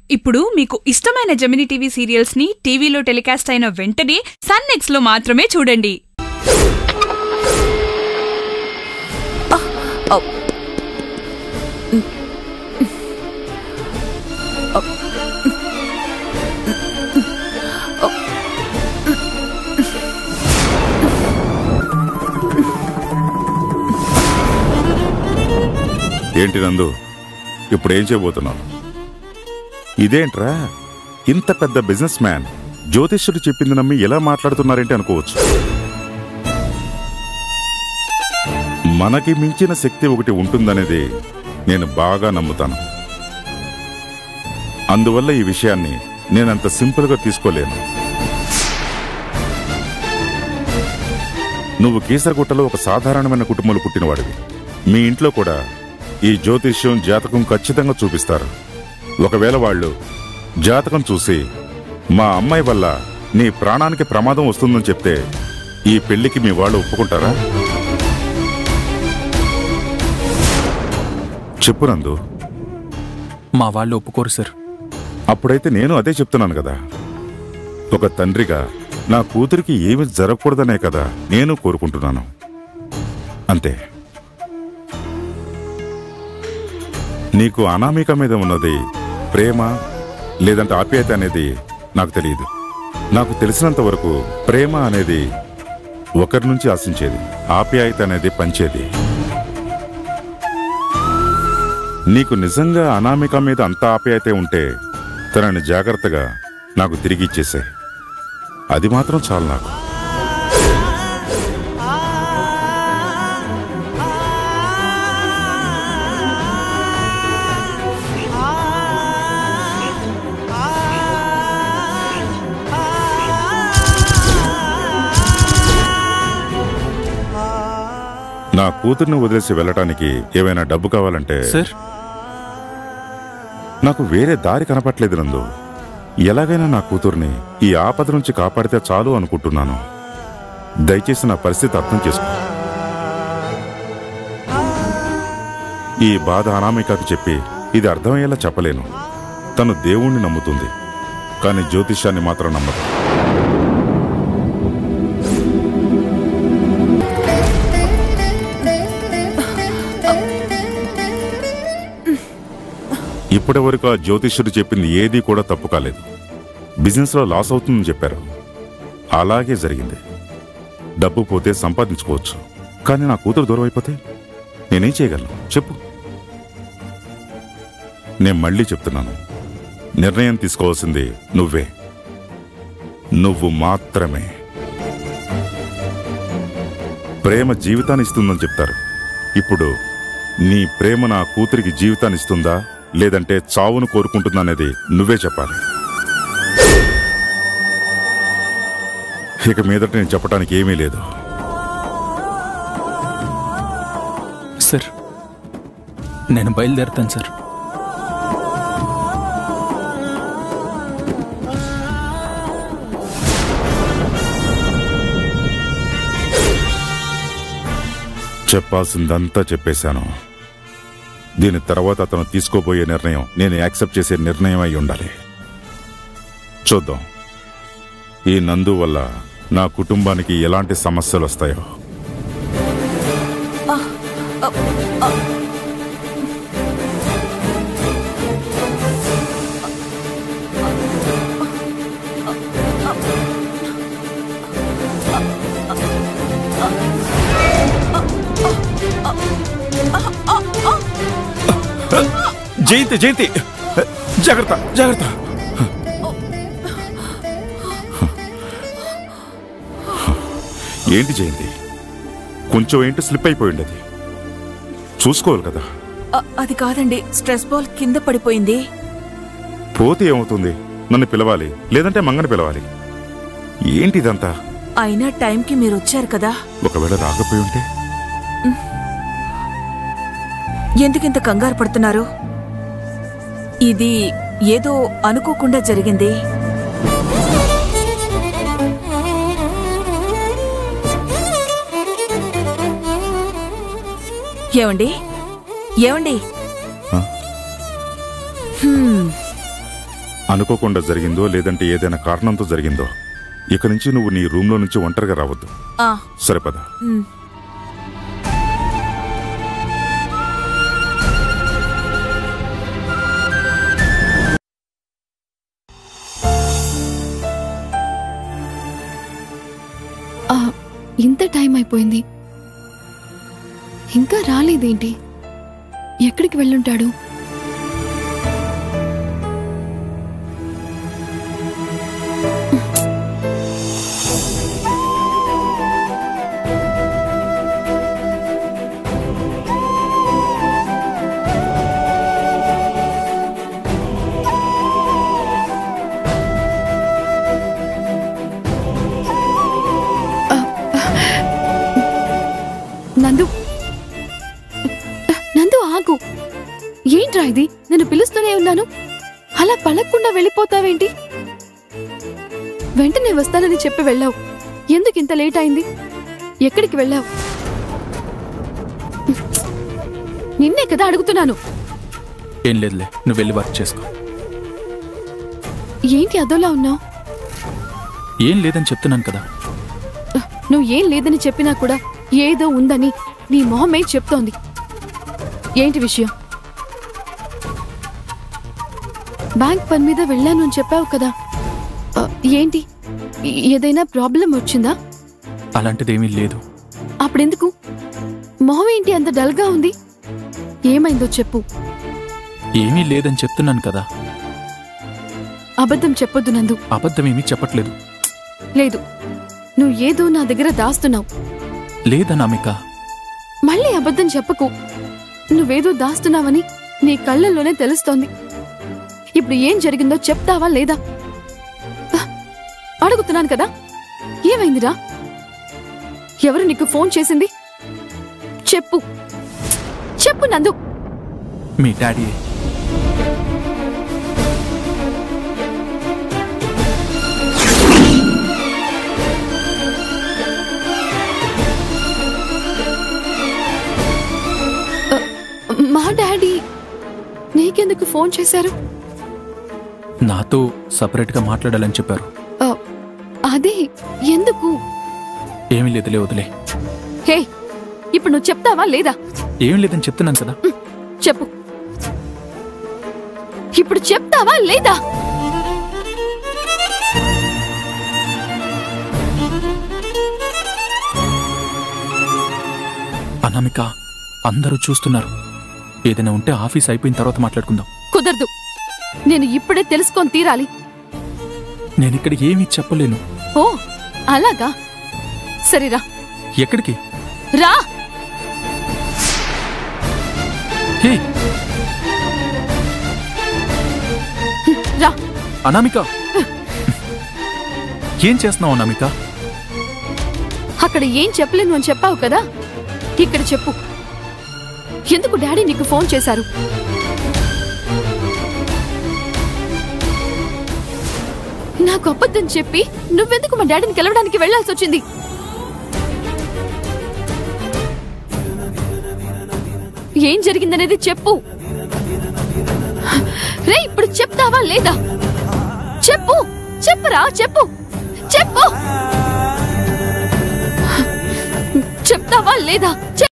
ఇప్పుడు మీకు ఇష్టమైన జెమిని టీవీ సీరియల్స్ ని టీవీలో టెలికాస్ట్ అయిన వెంటనే సన్ నెక్స్ట్ లో మాత్రమే చూడండి ఏంటి నందు ఇప్పుడు ఏం చేయబోతున్నావు ఇదేంట్రా ఇంత పెద్ద బిజినెస్ మ్యాన్ జ్యోతిష్యుడు చెప్పింది నమ్మి ఎలా మాట్లాడుతున్నారేంటి అనుకోవచ్చు మనకి మించిన శక్తి ఒకటి ఉంటుందనేది నేను బాగా నమ్ముతాను అందువల్ల ఈ విషయాన్ని నేనంత సింపుల్గా తీసుకోలేను నువ్వు కీసరగుట్టలో ఒక సాధారణమైన కుటుంబంలో పుట్టినవాడివి మీ ఇంట్లో కూడా ఈ జ్యోతిష్యం జాతకం ఖచ్చితంగా చూపిస్తారు ఒకవేళ వాళ్ళు జాతకం చూసి మా అమ్మాయి వల్ల నీ ప్రాణానికి ప్రమాదం వస్తుందని చెప్తే ఈ పెళ్లికి మీ వాళ్ళు ఒప్పుకుంటారా చెప్పు నందు మా వాళ్ళు ఒప్పుకోరు సార్ అప్పుడైతే నేను అదే చెప్తున్నాను కదా ఒక తండ్రిగా నా కూతురికి ఏమి జరగకూడదనే కదా నేను కోరుకుంటున్నాను అంతే నీకు అనామిక మీద ఉన్నది ప్రేమ లేదంటే ఆప్యాయత అనేది నాకు తెలియదు నాకు తెలిసినంత వరకు ప్రేమ అనేది ఒకరి నుంచి ఆశించేది ఆప్యాయత అనేది పంచేది నీకు నిజంగా అనామిక మీద అంత ఆప్యాయత ఉంటే తనని జాగ్రత్తగా నాకు తిరిగి ఇచ్చేసే అది మాత్రం చాలు నాకు నా కూతుర్ని వదిలేసి వెళ్ళటానికి ఏమైనా డబ్బు కావాలంటే సార్ నాకు వేరే దారి కనపట్లేదు నందు ఎలాగైనా నా కూతుర్ని ఈ ఆపద నుంచి కాపాడితే చాలు అనుకుంటున్నాను దయచేసి నా పరిస్థితి అర్థం చేసుకో ఈ బాధ అనామికకు చెప్పి ఇది అర్థమయ్యేలా చెప్పలేను తను దేవుణ్ణి నమ్ముతుంది కానీ జ్యోతిష్యాన్ని మాత్రం నమ్మదు ఇప్పటి వరకు ఆ జ్యోతిష్యుడు చెప్పింది ఏదీ కూడా తప్పు కాలేదు బిజినెస్లో లాస్ అవుతుందని చెప్పారు అలాగే జరిగింది డబ్బు పోతే సంపాదించుకోవచ్చు కానీ నా కూతురు దూరం అయిపోతే నేనేం చేయగలను చెప్పు నేను మళ్ళీ చెప్తున్నాను నిర్ణయం తీసుకోవాల్సింది నువ్వే నువ్వు మాత్రమే ప్రేమ జీవితాన్ని ఇస్తుందని చెప్తారు ఇప్పుడు నీ ప్రేమ నా కూతురికి జీవితాన్ని ఇస్తుందా లేదంటే చావును కోరుకుంటుందా అనేది నువ్వే చెప్పాలి ఇక మీదట నేను చెప్పడానికి ఏమీ లేదు సార్ నేను బయలుదేరుతాను సార్ చెప్పాల్సిందంతా చెప్పేశాను దీని తర్వాత అతను తీసుకోబోయే నిర్ణయం నేను యాక్సెప్ట్ చేసే నిర్ణయం అయి ఉండాలి చూద్దాం ఈ నందు వల్ల నా కుటుంబానికి ఎలాంటి సమస్యలు వస్తాయో జయంతి జయంతి జాగ్రత్త జాగ్రత్త ఏంటి జయంతి కొంచెం ఏంటి స్లిప్ అయిపోయి ఉండేది చూసుకోవాలి కదా అ- అది కాదండి స్ట్రెస్ బాల్ కింద పడిపోయింది పోతే ఏమవుతుంది నన్ను పిలవాలి లేదంటే మంగని పిలవాలి ఏంటి ఇదంతా అయినా టైంకి మీరు వచ్చారు కదా ఒకవేళ రాకపోయి ఉంటే ఎందుకింత కంగారు పడుతున్నారు ఇది ఏదో అనుకోకుండా జరిగింది ఏమండి ఏమండి ఆ? హ్మ్. అనుకోకుండా జరిగిందో లేదంటే ఏదైనా కారణంతో జరిగిందో ఇక నుంచి నువ్వు నీ రూమ్లో నుంచి ఒంటరిగా రావద్దు ఆ, సరే పద ఉమ్. ఆ, ఇంత టైం అయిపోయింది ఇంకా రాలేదేంటి ఎక్కడికి వెళ్ళుంటాడు నందు నందు ఆగు ఏంట్రా ఇది నేను పిలుస్తూనే ఉన్నాను అలా పలక్కుండా వెళ్ళిపోతావేంటి వెంటనే వస్తానని చెప్పి వెళ్ళావు ఎందుకు ఇంత లేట్ అయింది ఎక్కడికి వెళ్ళావు నిన్నే కదా అడుగుతున్నాను ఏం లేదులే నువ్వు వెళ్ళి వర్క్ చేసుకో ఏంటి అదోలా ఉన్నావు ఏం లేదని చెప్తున్నాను కదా నువ్వు ఏం లేదని చెప్పినా కూడా ఏదో ఉందని నీ మొహమే చెప్తోంది ఏంటి విషయం బ్యాంక్ పని మీద వెళ్ళాను అని చెప్పావు కదా ఆ, ఏంటి ఏ- ఏదైనా ప్రాబ్లం వచ్చిందా అలాంటిదేమీ లేదు అప్పుడెందుకు మొహం ఏంటి అంత డల్గా ఉంది ఏమైందో చెప్పు ఏమీ లేదని చెప్తున్నాను కదా అబద్ధం చెప్పొద్దు నందు అబద్ధమేమీ చెప్పట్లేదు లేదు నువ్వు ఏదో నా దగ్గర దాస్తున్నావు లేదనామిక మళ్ళీ అబద్ధం చెప్పకు నువ్వేదో దాస్తున్నావని నీ కళ్ళల్లోనే తెలుస్తోంది ఇప్పుడు ఏం జరిగిందో చెప్తావా లేదా అహ్, అడుగుతున్నాను కదా ఏమైందిరా ఎవరు నీకు ఫోన్ చేసింది చెప్పు చెప్పు నందు మీ డాడీ మా డాడీ నీకెందుకు ఫోన్ చేశారు నాతో సపరేట్గా మాట్లాడాలని చెప్పారు అ, అదే ఎందుకు ఏమీ లేదులే వదిలే హే ఇప్పుడు నువ్వు చెప్తావా లేదా ఏం లేదని చెప్తున్నాను కదా చెప్పు ఇప్పుడు చెప్తావా లేదా అనామిక అందరూ చూస్తున్నారు ఏదైనా ఉంటే ఆఫీస్ అయిపోయిన తర్వాత మాట్లాడుకుందాం కుదరదు నేను ఇప్పుడే తెలుసుకొని తీరాలి నేను ఇక్కడ ఏమీ చెప్పలేను ఓ అలాగా సరేరా ఎక్కడికి రా హే రా అనామిక ఏం చేస్తున్నావు అనామిక అక్కడ ఏం చెప్పలేను అని చెప్పావు కదా ఇక్కడ చెప్పు ఎందుకు డాడీ నీకు ఫోన్ చేశారు నాకు అబద్ధం చెప్పి నువ్వెందుకు మా డాడీని కలవడానికి వెళ్లాల్సి వచ్చింది ఏం జరిగిందనేది చెప్పు రే ఇప్పుడు చెప్తావా లేదా చెప్పు చెప్పరా చెప్పు చెప్పు చెప్తావా లేదా